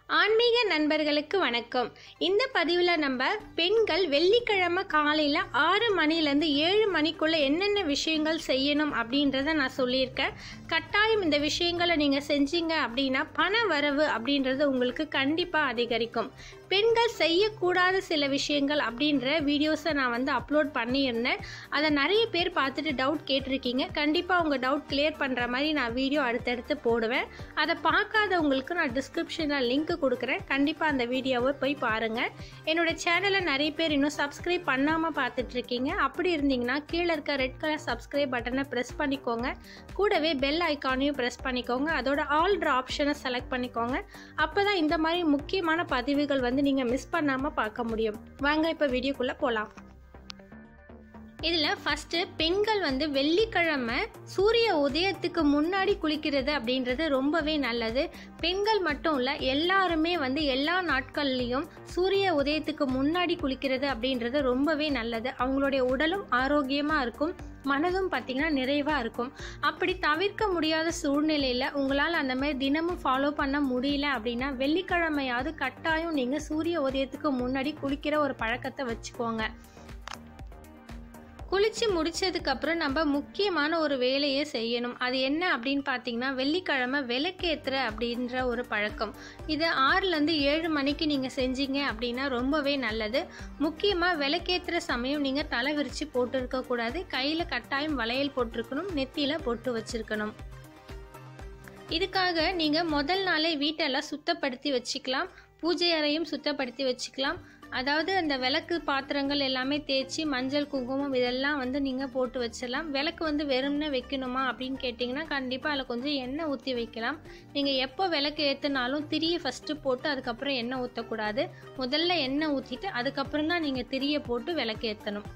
ஆன்மீக நண்பர்களுக்கு வணக்கம் இந்த பதிவில் நம்ம பெண்கள் வெள்ளிக்கிழமை காலையில் ஆறு மணிலேருந்து ஏழு மணிக்குள்ளே என்னென்ன விஷயங்கள் செய்யணும் அப்படின்றத நான் சொல்லியிருக்கேன் கட்டாயம் இந்த விஷயங்களை நீங்கள் செஞ்சீங்க அப்படின்னா பண வரவு அப்படின்றது உங்களுக்கு கண்டிப்பாக அதிகரிக்கும் பெண்கள் செய்யக்கூடாத சில விஷயங்கள் அப்படின்ற வீடியோஸை நான் வந்து அப்லோட் பண்ணியிருந்தேன் அதை நிறைய பேர் பார்த்துட்டு டவுட் கேட்டிருக்கீங்க கண்டிப்பாக உங்கள் டவுட் கிளியர் பண்ணுற மாதிரி நான் வீடியோ அடுத்தடுத்து போடுவேன் அதை பார்க்காதவங்களுக்கு நான் டிஸ்கிரிப்ஷனில் லிங்க் கொடுக்குறேன் கண்டிப்பாக அந்த வீடியோவை போய் பாருங்கள் என்னோட சேனலை நிறைய பேர் இன்னும் சப்ஸ்கிரைப் பண்ணாமல் பார்த்துட்ருக்கீங்க அப்படி இருந்தீங்கன்னா கீழே இருக்க ரெட் கலர் சப்ஸ்கிரைப் பட்டனை ப்ரெஸ் பண்ணிக்கோங்க கூடவே பெல் ஐக்கானையும் ப்ரெஸ் பண்ணிக்கோங்க அதோட ஆல்ட்ரு ஆப்ஷனை செலக்ட் பண்ணிக்கோங்க அப்போ தான் இந்த மாதிரி முக்கியமான பதிவுகள் வந்து நீங்கள் மிஸ் பண்ணாமல் பார்க்க முடியும் வாங்க இப்போ வீடியோக்குள்ளே போகலாம் இதில் ஃபஸ்ட்டு பெண்கள் வந்து வெள்ளிக்கிழமை சூரிய உதயத்துக்கு முன்னாடி குளிக்கிறது அப்படின்றது ரொம்பவே நல்லது பெண்கள் மட்டும் இல்லை எல்லாருமே வந்து எல்லா நாட்கள்லேயும் சூரிய உதயத்துக்கு முன்னாடி குளிக்கிறது அப்படின்றது ரொம்பவே நல்லது அவங்களுடைய உடலும் ஆரோக்கியமாக இருக்கும் மனதும் பார்த்திங்கன்னா நிறைவாக இருக்கும் அப்படி தவிர்க்க முடியாத சூழ்நிலையில் உங்களால் அந்த மாதிரி தினமும் ஃபாலோ பண்ண முடியல அப்படின்னா வெள்ளிக்கிழமையாவது கட்டாயம் நீங்கள் சூரிய உதயத்துக்கு முன்னாடி குளிக்கிற ஒரு பழக்கத்தை வச்சுக்கோங்க குளித்து முடிச்சதுக்கப்புறம் நம்ம முக்கியமான ஒரு வேலையை செய்யணும் அது என்ன அப்படின்னு பார்த்தீங்கன்னா வெள்ளிக்கிழமை விளக்கேற்றுற அப்படின்ற ஒரு பழக்கம் இது ஆறுலேருந்து ஏழு மணிக்கு நீங்கள் செஞ்சீங்க அப்படின்னா ரொம்பவே நல்லது முக்கியமாக விளக்கேற்றுற சமயம் நீங்கள் தலை விரித்து போட்டிருக்கக்கூடாது கையில் கட்டாயம் வளையல் போட்டிருக்கணும் நெத்தியில் பொட்டு வச்சுருக்கணும் இதுக்காக நீங்கள் முதல் நாளே வீட்டெல்லாம் சுத்தப்படுத்தி வச்சுக்கலாம் பூஜை அறையும் சுத்தப்படுத்தி வச்சுக்கலாம் அதாவது அந்த விளக்கு பாத்திரங்கள் எல்லாமே தேய்ச்சி மஞ்சள் குங்குமம் இதெல்லாம் வந்து நீங்கள் போட்டு வச்சிடலாம் விளக்கு வந்து வெறும்னே வைக்கணுமா அப்படின்னு கேட்டிங்கன்னா கண்டிப்பாக அதில் கொஞ்சம் எண்ணெய் ஊற்றி வைக்கலாம் நீங்கள் எப்போ விளக்கு ஏற்றுனாலும் திரியை ஃபஸ்ட்டு போட்டு அதுக்கப்புறம் எண்ணெய் ஊற்றக்கூடாது முதல்ல எண்ணெய் ஊற்றிட்டு அதுக்கப்புறம் தான் நீங்கள் திரியை போட்டு விளக்கு ஏற்றணும்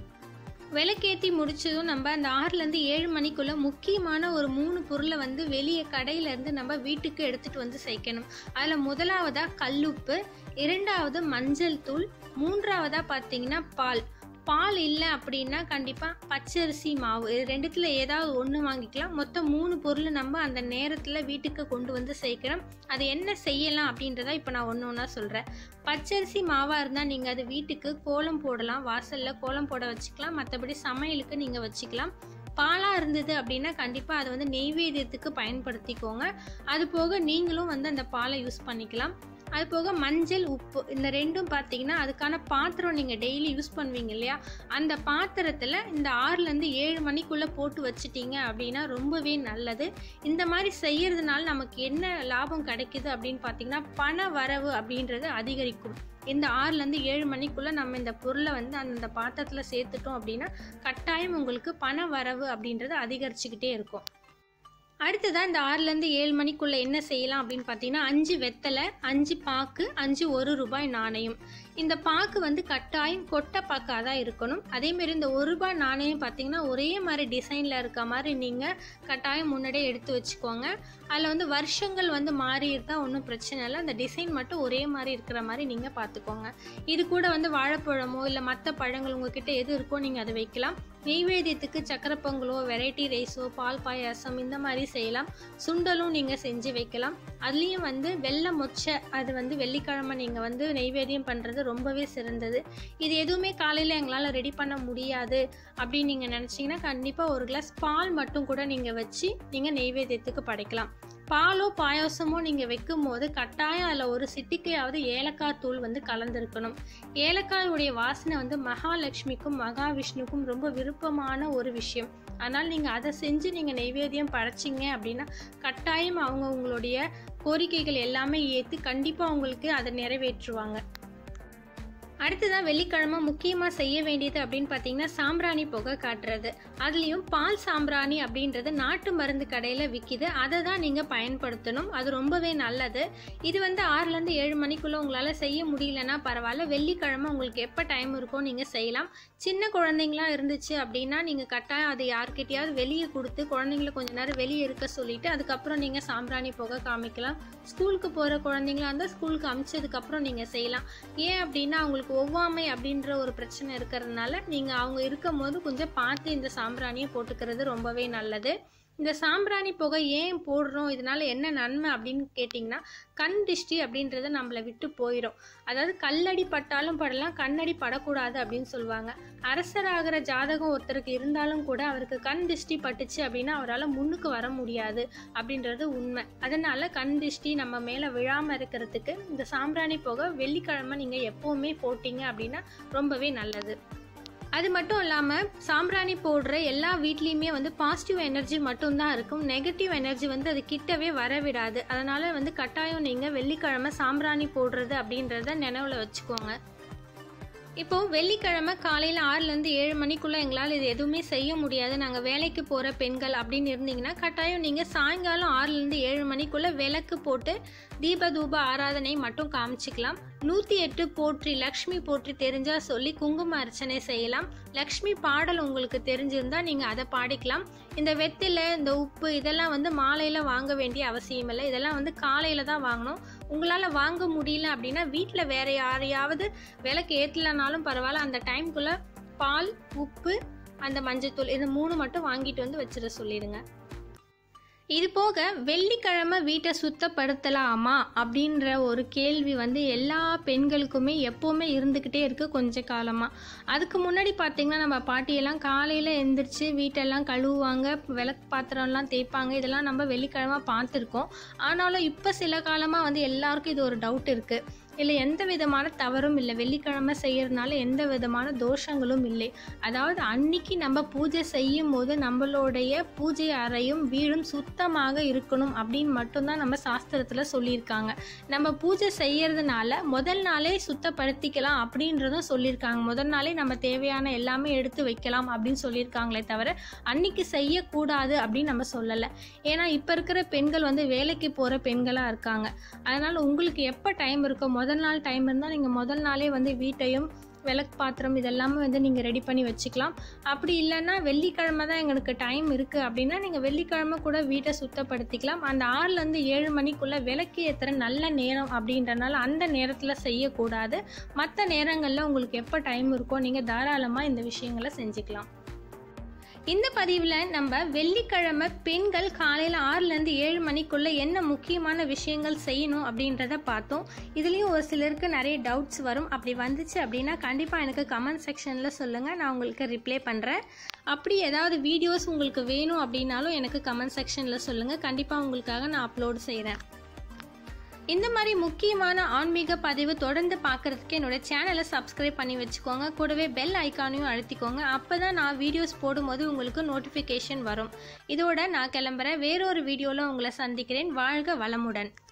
விளக்கேற்றி முடிச்சதும் நம்ம அந்த ஆறுலேருந்து ஏழு மணிக்குள்ளே முக்கியமான ஒரு மூணு பொருளை வந்து வெளியே கடையிலேருந்து நம்ம வீட்டுக்கு எடுத்துகிட்டு வந்து சேர்க்கணும் அதில் முதலாவதாக கல்லுப்பு இரண்டாவது மஞ்சள் தூள் மூன்றாவதாக பார்த்தீங்கன்னா பால் பால் இல்லை அப்படின்னா கண்டிப்பாக பச்சரிசி மாவு இது ரெண்டுத்தில் ஏதாவது ஒன்று வாங்கிக்கலாம் மொத்தம் மூணு பொருள் நம்ம அந்த நேரத்தில் வீட்டுக்கு கொண்டு வந்து சேர்க்கிறோம் அது என்ன செய்யலாம் அப்படின்றத இப்போ நான் ஒன்று ஒன்றா சொல்கிறேன் பச்சரிசி மாவாக இருந்தால் நீங்கள் அது வீட்டுக்கு கோலம் போடலாம் வாசலில் கோலம் போட வச்சுக்கலாம் மற்றபடி சமையலுக்கு நீங்கள் வச்சுக்கலாம் பாலாக இருந்தது அப்படின்னா கண்டிப்பாக அதை வந்து நெய்வேத்தியத்துக்கு பயன்படுத்திக்கோங்க அது போக நீங்களும் வந்து அந்த பாலை யூஸ் பண்ணிக்கலாம் அது போக மஞ்சள் உப்பு இந்த ரெண்டும் பார்த்தீங்கன்னா அதுக்கான பாத்திரம் நீங்கள் டெய்லி யூஸ் பண்ணுவீங்க இல்லையா அந்த பாத்திரத்தில் இந்த ஆறுலேருந்து ஏழு மணிக்குள்ளே போட்டு வச்சிட்டீங்க அப்படின்னா ரொம்பவே நல்லது இந்த மாதிரி செய்யறதுனால நமக்கு என்ன லாபம் கிடைக்குது அப்படின்னு பார்த்தீங்கன்னா பண வரவு அப்படின்றது அதிகரிக்கும் இந்த ஆறுலேருந்து ஏழு மணிக்குள்ளே நம்ம இந்த பொருளை வந்து அந்த பாத்திரத்தில் சேர்த்துட்டோம் அப்படின்னா கட்டாயம் உங்களுக்கு பண வரவு அப்படின்றது அதிகரிச்சுக்கிட்டே இருக்கும் அடுத்ததான் இந்த ஆறுலேருந்து ஏழு மணிக்குள்ளே என்ன செய்யலாம் அப்படின்னு பார்த்தீங்கன்னா அஞ்சு வெத்தலை அஞ்சு பாக்கு அஞ்சு ஒரு ரூபாய் நாணயம் இந்த பாக்கு வந்து கட்டாயம் கொட்டை பாக்காக தான் இருக்கணும் அதேமாரி இந்த ஒரு ரூபாய் நாணயம் பார்த்தீங்கன்னா ஒரே மாதிரி டிசைனில் இருக்க மாதிரி நீங்கள் கட்டாயம் முன்னாடியே எடுத்து வச்சுக்கோங்க அதில் வந்து வருஷங்கள் வந்து மாறி இருந்தால் ஒன்றும் பிரச்சனை இல்லை அந்த டிசைன் மட்டும் ஒரே மாதிரி இருக்கிற மாதிரி நீங்கள் பார்த்துக்கோங்க இது கூட வந்து வாழைப்பழமோ இல்லை மற்ற பழங்கள் உங்ககிட்ட எது இருக்கோ நீங்கள் அதை வைக்கலாம் நெய்வேத்தியத்துக்கு சக்கரை பொங்கலோ வெரைட்டி ரைஸோ பால் பாயாசம் இந்த மாதிரி செய்யலாம் சுண்டலும் நீங்கள் செஞ்சு வைக்கலாம் அதுலேயும் வந்து வெள்ளை மொச்சை அது வந்து வெள்ளிக்கிழமை நீங்கள் வந்து நெய்வேத்தியம் பண்ணுறது ரொம்பவே சிறந்தது இது எதுவுமே காலையில் எங்களால் ரெடி பண்ண முடியாது அப்படின்னு நீங்கள் நினச்சிங்கன்னா கண்டிப்பாக ஒரு கிளாஸ் பால் மட்டும் கூட நீங்கள் வச்சு நீங்கள் நெய்வேத்தியத்துக்கு படைக்கலாம் பாலோ பாயாசமோ நீங்கள் வைக்கும் போது கட்டாயம் அதில் ஒரு சிட்டிக்கையாவது ஏலக்காய் தூள் வந்து கலந்துருக்கணும் ஏலக்காயுடைய வாசனை வந்து மகாலட்சுமிக்கும் மகாவிஷ்ணுக்கும் ரொம்ப விருப்பமான ஒரு விஷயம் அதனால் நீங்கள் அதை செஞ்சு நீங்கள் நெய்வேத்தியம் படைச்சிங்க அப்படின்னா கட்டாயம் அவங்க உங்களுடைய கோரிக்கைகள் எல்லாமே ஏற்று கண்டிப்பாக உங்களுக்கு அதை நிறைவேற்றுவாங்க அடுத்ததான் வெள்ளிக்கிழமை முக்கியமாக செய்ய வேண்டியது அப்படின்னு பார்த்தீங்கன்னா சாம்பிராணி புகை காட்டுறது அதுலேயும் பால் சாம்பிராணி அப்படின்றது நாட்டு மருந்து கடையில் விற்கிது அதை தான் நீங்கள் பயன்படுத்தணும் அது ரொம்பவே நல்லது இது வந்து ஆறுலேருந்து ஏழு மணிக்குள்ளே உங்களால் செய்ய முடியலன்னா பரவாயில்ல வெள்ளிக்கிழமை உங்களுக்கு எப்போ டைம் இருக்கோ நீங்கள் செய்யலாம் சின்ன குழந்தைங்களாம் இருந்துச்சு அப்படின்னா நீங்கள் கட்டாயம் அதை யார்கிட்டயாவது வெளியே கொடுத்து குழந்தைங்கள கொஞ்ச நேரம் வெளியே இருக்க சொல்லிட்டு அதுக்கப்புறம் நீங்கள் சாம்பிராணி புகை காமிக்கலாம் ஸ்கூலுக்கு போகிற குழந்தைங்களா இருந்தால் ஸ்கூலுக்கு அமிச்சதுக்கப்புறம் நீங்கள் செய்யலாம் ஏன் அப்படின்னா அவங்களுக்கு ஒவ்வாமை அப்படின்ற ஒரு பிரச்சனை இருக்கிறதுனால நீங்கள் அவங்க இருக்கும் போது கொஞ்சம் பார்த்து இந்த சாம்பிராணியை போட்டுக்கிறது ரொம்பவே நல்லது இந்த சாம்பிராணி புகை ஏன் போடுறோம் இதனால என்ன நன்மை அப்படின்னு கேட்டிங்கன்னா கண் திஷ்டி அப்படின்றது நம்மளை விட்டு போயிடும் அதாவது கல்லடி பட்டாலும் படலாம் கண்ணடி படக்கூடாது அப்படின்னு சொல்லுவாங்க அரசராகிற ஜாதகம் ஒருத்தருக்கு இருந்தாலும் கூட அவருக்கு கண் திஷ்டி பட்டுச்சு அப்படின்னா அவரால் முன்னுக்கு வர முடியாது அப்படின்றது உண்மை அதனால கண் திஷ்டி நம்ம மேலே விழாமல் இருக்கிறதுக்கு இந்த சாம்பிராணி புகை வெள்ளிக்கிழமை நீங்கள் எப்போவுமே போட்டீங்க அப்படின்னா ரொம்பவே நல்லது அது மட்டும் இல்லாமல் சாம்பிராணி போடுற எல்லா வீட்லேயுமே வந்து பாசிட்டிவ் எனர்ஜி மட்டும்தான் இருக்கும் நெகட்டிவ் எனர்ஜி வந்து அது கிட்டவே வர விடாது அதனால் வந்து கட்டாயம் நீங்கள் வெள்ளிக்கிழமை சாம்பிராணி போடுறது அப்படின்றத நினைவில் வச்சுக்கோங்க இப்போ வெள்ளிக்கிழமை காலையில் ஆறுலேருந்து ஏழு மணிக்குள்ளே எங்களால் இது எதுவுமே செய்ய முடியாது நாங்கள் வேலைக்கு போகிற பெண்கள் அப்படின்னு இருந்தீங்கன்னா கட்டாயம் நீங்கள் சாயங்காலம் ஆறுலேருந்து ஏழு மணிக்குள்ளே விளக்கு போட்டு தீப தூப ஆராதனை மட்டும் காமிச்சிக்கலாம் நூற்றி எட்டு போற்றி லக்ஷ்மி போற்றி தெரிஞ்சால் சொல்லி குங்கும அர்ச்சனை செய்யலாம் லக்ஷ்மி பாடல் உங்களுக்கு தெரிஞ்சிருந்தால் நீங்கள் அதை பாடிக்கலாம் இந்த வெத்திலை இந்த உப்பு இதெல்லாம் வந்து மாலையில் வாங்க வேண்டிய அவசியம் இல்லை இதெல்லாம் வந்து காலையில் தான் வாங்கணும் உங்களால் வாங்க முடியல அப்படின்னா வீட்டில் வேற யாரையாவது விளக்கு ஏற்றலனாலும் பரவாயில்ல அந்த டைம்குள்ளே பால் உப்பு அந்த மஞ்சத்தூள் இது மூணு மட்டும் வாங்கிட்டு வந்து வச்சிட சொல்லிடுங்க இது போக வெள்ளிக்கிழமை வீட்டை சுத்தப்படுத்தலாமா அப்படின்ற ஒரு கேள்வி வந்து எல்லா பெண்களுக்குமே எப்போவுமே இருந்துக்கிட்டே இருக்குது கொஞ்ச காலமாக அதுக்கு முன்னாடி பார்த்திங்கன்னா நம்ம பாட்டியெல்லாம் காலையில் எந்திரிச்சு வீட்டெல்லாம் கழுவுவாங்க விளக்கு பாத்திரம்லாம் தேய்ப்பாங்க இதெல்லாம் நம்ம வெள்ளிக்கிழமை பார்த்துருக்கோம் ஆனாலும் இப்போ சில காலமாக வந்து எல்லாருக்கும் இது ஒரு டவுட் இருக்குது இல்லை எந்த விதமான தவறும் இல்லை வெள்ளிக்கிழமை செய்யறதுனால எந்த விதமான தோஷங்களும் இல்லை அதாவது அன்னைக்கு நம்ம பூஜை செய்யும் போது நம்மளுடைய பூஜை அறையும் வீடும் சுத்தமாக இருக்கணும் அப்படின்னு மட்டும்தான் நம்ம சாஸ்திரத்தில் சொல்லியிருக்காங்க நம்ம பூஜை செய்யறதுனால முதல் நாளே சுத்தப்படுத்திக்கலாம் அப்படின்றதும் சொல்லியிருக்காங்க முதல் நாளே நம்ம தேவையான எல்லாமே எடுத்து வைக்கலாம் அப்படின்னு சொல்லியிருக்காங்களே தவிர அன்னைக்கு செய்யக்கூடாது அப்படின்னு நம்ம சொல்லலை ஏன்னா இப்போ இருக்கிற பெண்கள் வந்து வேலைக்கு போகிற பெண்களாக இருக்காங்க அதனால் உங்களுக்கு எப்போ டைம் இருக்கோ முதல் நாள் டைம் இருந்தால் நீங்கள் முதல் நாளே வந்து வீட்டையும் விளக்கு பாத்திரம் இதெல்லாமே வந்து நீங்கள் ரெடி பண்ணி வச்சுக்கலாம் அப்படி இல்லைன்னா வெள்ளிக்கிழமை தான் எங்களுக்கு டைம் இருக்குது அப்படின்னா நீங்கள் வெள்ளிக்கிழமை கூட வீட்டை சுத்தப்படுத்திக்கலாம் அந்த ஆறுலேருந்து ஏழு மணிக்குள்ளே விளக்கு ஏற்றுற நல்ல நேரம் அப்படின்றனால அந்த நேரத்தில் செய்யக்கூடாது மற்ற நேரங்களில் உங்களுக்கு எப்போ டைம் இருக்கோ நீங்கள் தாராளமாக இந்த விஷயங்களை செஞ்சுக்கலாம் இந்த பதிவில் நம்ம வெள்ளிக்கிழமை பெண்கள் காலையில் ஆறுலேருந்து ஏழு மணிக்குள்ளே என்ன முக்கியமான விஷயங்கள் செய்யணும் அப்படின்றத பார்த்தோம் இதுலேயும் ஒரு சிலருக்கு நிறைய டவுட்ஸ் வரும் அப்படி வந்துச்சு அப்படின்னா கண்டிப்பாக எனக்கு கமெண்ட் செக்ஷனில் சொல்லுங்கள் நான் உங்களுக்கு ரிப்ளை பண்ணுறேன் அப்படி ஏதாவது வீடியோஸ் உங்களுக்கு வேணும் அப்படின்னாலும் எனக்கு கமெண்ட் செக்ஷனில் சொல்லுங்கள் கண்டிப்பாக உங்களுக்காக நான் அப்லோட் செய்கிறேன் இந்த மாதிரி முக்கியமான ஆன்மீக பதிவு தொடர்ந்து பார்க்குறதுக்கு என்னோட சேனலை சப்ஸ்கிரைப் பண்ணி வச்சுக்கோங்க கூடவே பெல் ஐக்கானையும் அழுத்திக்கோங்க அப்போ தான் நான் வீடியோஸ் போடும்போது உங்களுக்கு நோட்டிஃபிகேஷன் வரும் இதோட நான் கிளம்புறேன் வேறொரு வீடியோவில் உங்களை சந்திக்கிறேன் வாழ்க வளமுடன்